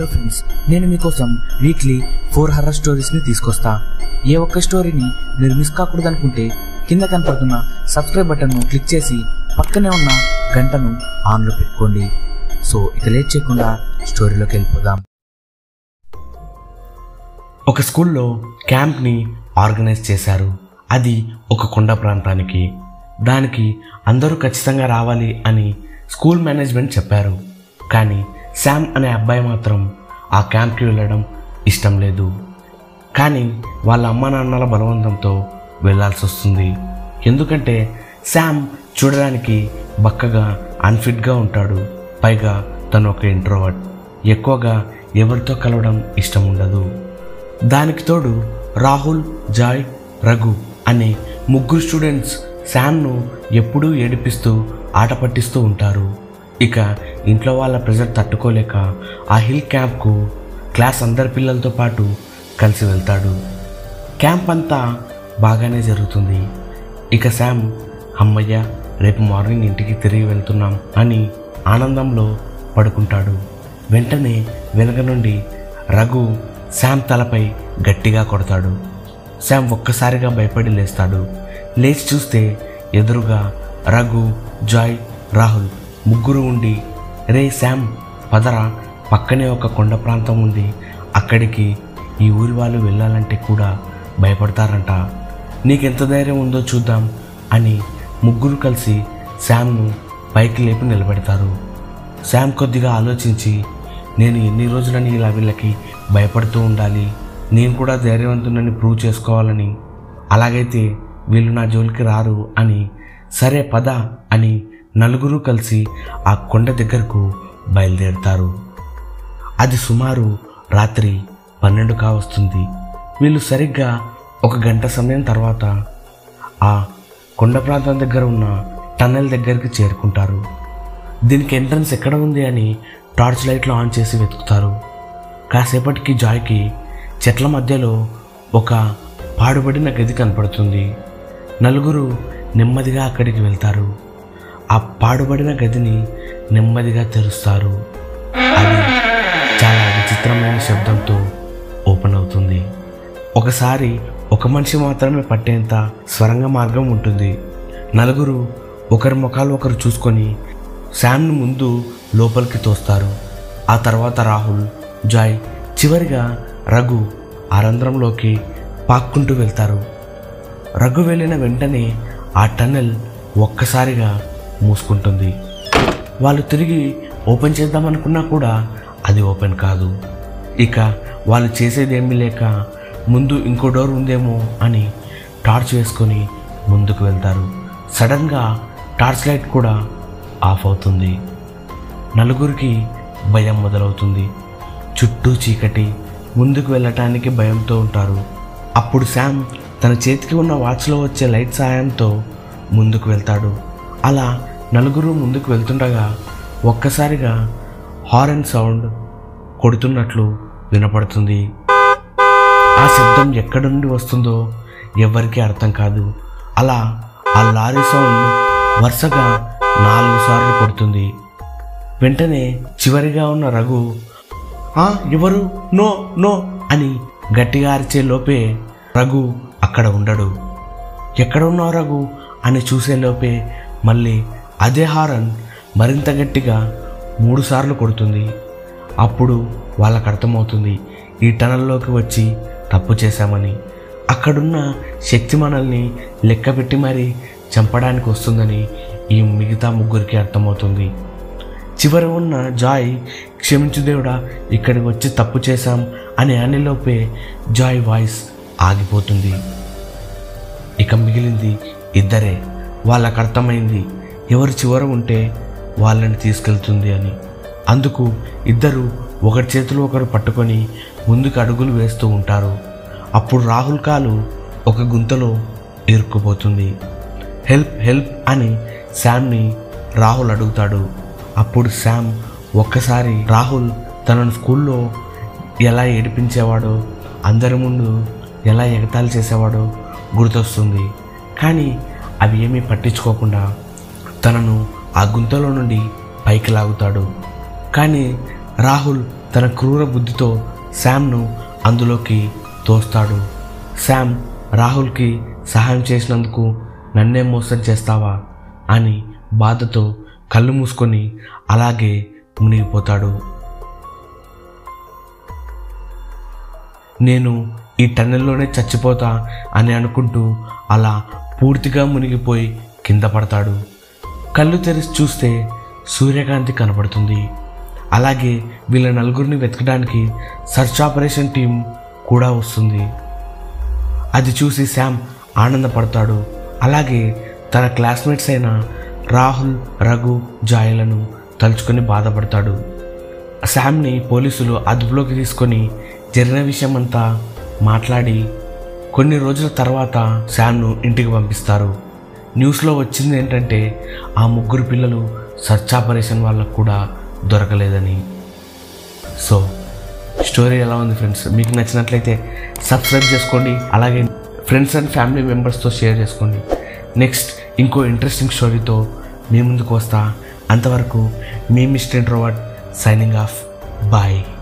hello friends నేను మీకోసం weekly four horror స్టోరీస్ని తీసుకొస్తా ఏ ఒక్క స్టోరీని మీరు మిస్ కాకూడదు అనుకుంటే కింద కనపడుతున్న సబ్స్క్రైబ్ బటన్ను క్లిక్ చేసి పక్కనే ఉన్న గంటను ఆన్లో పెట్టుకోండి సో ఇక లేట్ చేయకుండా స్టోరీలోకి వెళ్ళిపోదాం ఒక స్కూల్లో క్యాంప్ని ఆర్గనైజ్ చేశారు అది ఒక కొండ ప్రాంతానికి దానికి అందరూ ఖచ్చితంగా రావాలి అని స్కూల్ మేనేజ్మెంట్ చెప్పారు కానీ శామ్ అనే అబ్బాయి మాత్రం ఆ క్యాంప్కి వెళ్ళడం ఇష్టం లేదు కానీ వాళ్ళ అమ్మ నాన్నల బలవంతంతో వెళ్ళాల్సి వస్తుంది ఎందుకంటే శామ్ చూడడానికి బక్కగా అన్ఫిట్గా ఉంటాడు పైగా తను ఒక ఇంట్రోవర్ట్ ఎక్కువగా ఎవరితో కలవడం ఇష్టం ఉండదు దానికి తోడు రాహుల్ జాయ్ రఘు అనే ముగ్గురు స్టూడెంట్స్ శామ్ను ఎప్పుడూ ఏడిపిస్తూ ఆట పట్టిస్తూ ఉంటారు ఇక ఇంట్లో వాళ్ళ ప్రెజర్ తట్టుకోలేక ఆ హిల్ క్యాంప్కు క్లాస్ అందరి పిల్లలతో పాటు కలిసి వెళ్తాడు క్యాంప్ అంతా బాగానే జరుగుతుంది ఇక శామ్ అమ్మయ్య రేపు మార్నింగ్ ఇంటికి తిరిగి వెళ్తున్నాం అని ఆనందంలో పడుకుంటాడు వెంటనే వెనక నుండి రఘు శామ్ తలపై గట్టిగా కొడతాడు శామ్ ఒక్కసారిగా భయపడి లేస్తాడు లేచి చూస్తే ఎదురుగా రఘు జాయ్ రాహుల్ ముగ్గురు ఉండి రే శామ్ పదరా పక్కనే ఒక కొండ ప్రాంతం ఉంది అక్కడికి ఈ ఊరి వాళ్ళు వెళ్ళాలంటే కూడా భయపడతారంట నీకెంత ధైర్యం ఉందో చూద్దాం అని ముగ్గురు కలిసి శామ్ను పైకి లేపి నిలబెడతారు శామ్ కొద్దిగా ఆలోచించి నేను ఎన్ని రోజులని ఇలా వీళ్ళకి భయపడుతూ ఉండాలి నేను కూడా ధైర్యవంతునని ప్రూవ్ చేసుకోవాలని అలాగైతే వీళ్ళు నా జోలికి రారు అని సరే పద అని నలుగురు కలిసి ఆ కొండ దగ్గరకు బయలుదేరుతారు అది సుమారు రాత్రి పన్నెండు కావస్తుంది వీళ్ళు సరిగ్గా ఒక గంట సమయం తర్వాత ఆ కొండ ప్రాంతం దగ్గర ఉన్న టన్నెల్ దగ్గరికి చేరుకుంటారు దీనికి ఎంట్రన్స్ ఎక్కడ ఉంది అని టార్చ్ లైట్లు ఆన్ చేసి వెతుకుతారు కాసేపటికి జాయ్కి చెట్ల మధ్యలో ఒక పాడుబడిన గది కనపడుతుంది నలుగురు నెమ్మదిగా అక్కడికి వెళ్తారు ఆ పాడుబడిన గదిని నెమ్మదిగా తెరుస్తారు అది చాలా విచిత్రమైన శబ్దంతో ఓపెన్ అవుతుంది ఒకసారి ఒక మనిషి మాత్రమే పట్టేంత స్వరంగ మార్గం ఉంటుంది నలుగురు ఒకరి ముఖాలు ఒకరు చూసుకొని శామ్ను ముందు లోపలికి తోస్తారు ఆ తర్వాత రాహుల్ జాయ్ చివరిగా రఘు ఆ రంధ్రంలోకి పాక్కుంటూ వెళ్తారు రఘు వెళ్ళిన వెంటనే ఆ టన్నెల్ ఒక్కసారిగా మూసుకుంటుంది వాళ్ళు తిరిగి ఓపెన్ చేద్దామనుకున్నా కూడా అది ఓపెన్ కాదు ఇక వాళ్ళు చేసేదేమీ లేక ముందు ఇంకో డోర్ ఉందేమో అని టార్చ్ వేసుకొని ముందుకు వెళ్తారు సడన్గా టార్చ్ లైట్ కూడా ఆఫ్ అవుతుంది నలుగురికి భయం మొదలవుతుంది చుట్టూ చీకటి ముందుకు వెళ్ళటానికి భయంతో ఉంటారు అప్పుడు శామ్ తన చేతికి ఉన్న వాచ్లో వచ్చే లైట్ సాయంతో ముందుకు వెళ్తాడు అలా నలుగురు ముందుకు వెళ్తుండగా ఒక్కసారిగా హారన్ సౌండ్ కొడుతున్నట్లు వినపడుతుంది ఆ శబ్దం ఎక్కడి నుండి వస్తుందో ఎవ్వరికీ అర్థం కాదు అలా ఆ లారీ సౌండ్ వరుసగా నాలుగు సార్లు కొడుతుంది వెంటనే చివరిగా ఉన్న రఘు "ఆ, ఎవరు నో నో అని గట్టిగా అరిచే లోపే రఘు అక్కడ ఉండడు ఎక్కడ ఉన్నావు రఘు అని చూసే లోపే మళ్ళీ అదే హారన్ మరింత గట్టిగా మూడు సార్లు కొడుతుంది అప్పుడు వాళ్ళకు అర్థమవుతుంది ఈ టనల్లోకి వచ్చి తప్పు చేశామని అక్కడున్న శక్తి మనల్ని లెక్కపెట్టి మరీ చంపడానికి వస్తుందని ఈ మిగతా ముగ్గురికి అర్థమవుతుంది చివర ఉన్న జాయ్ క్షమించు దేవుడా ఇక్కడికి వచ్చి తప్పు చేశాం అని అనేలోపే జాయ్ వాయిస్ ఆగిపోతుంది ఇక మిగిలింది ఇద్దరే వాళ్ళకు అర్థమైంది ఎవరు చివర ఉంటే వాళ్ళని తీసుకెళ్తుంది అని అందుకు ఇద్దరు ఒకరి చేతిలో ఒకరు పట్టుకొని ముందుకు అడుగులు వేస్తూ ఉంటారు అప్పుడు రాహుల్ కాలు ఒక గుంతలో ఇరుక్కుపోతుంది హెల్ప్ హెల్ప్ అని శామ్ని రాహుల్ అడుగుతాడు అప్పుడు శామ్ ఒక్కసారి రాహుల్ తనను స్కూల్లో ఎలా ఏడిపించేవాడో అందరి ముందు ఎలా ఎగతాళి చేసేవాడో గుర్తొస్తుంది కానీ అవి ఏమీ పట్టించుకోకుండా తనను ఆ గుంతలో నుండి పైకి లాగుతాడు కానీ రాహుల్ తన క్రూర బుద్ధితో శామ్ను అందులోకి తోస్తాడు శామ్ రాహుల్కి సహాయం చేసినందుకు నన్నే మోసం చేస్తావా అని బాధతో కళ్ళు మూసుకొని అలాగే మునిగిపోతాడు నేను ఈ టన్నెల్లోనే చచ్చిపోతా అని అనుకుంటూ అలా పూర్తిగా మునిగిపోయి కింద పడతాడు కళ్ళు తెరిచి చూస్తే సూర్యకాంతి కనపడుతుంది అలాగే వీళ్ళ నలుగురిని వెతకడానికి సర్చ్ ఆపరేషన్ టీం కూడా వస్తుంది అది చూసి శామ్ ఆనందపడతాడు అలాగే తన క్లాస్మేట్స్ అయిన రాహుల్ రఘు జాయలను తలుచుకొని బాధపడతాడు శామ్ని పోలీసులు అదుపులోకి తీసుకొని జరిగిన విషయం అంతా మాట్లాడి కొన్ని రోజుల తర్వాత శామ్ను ఇంటికి పంపిస్తారు న్యూస్లో వచ్చింది ఏంటంటే ఆ ముగ్గురు పిల్లలు సర్చ్ ఆపరేషన్ వాళ్ళకు కూడా దొరకలేదని సో స్టోరీ ఎలా ఉంది ఫ్రెండ్స్ మీకు నచ్చినట్లయితే సబ్స్క్రైబ్ చేసుకోండి అలాగే ఫ్రెండ్స్ అండ్ ఫ్యామిలీ మెంబర్స్తో షేర్ చేసుకోండి నెక్స్ట్ ఇంకో ఇంట్రెస్టింగ్ స్టోరీతో మీ ముందుకు వస్తా అంతవరకు మీ mister introvert signing off bye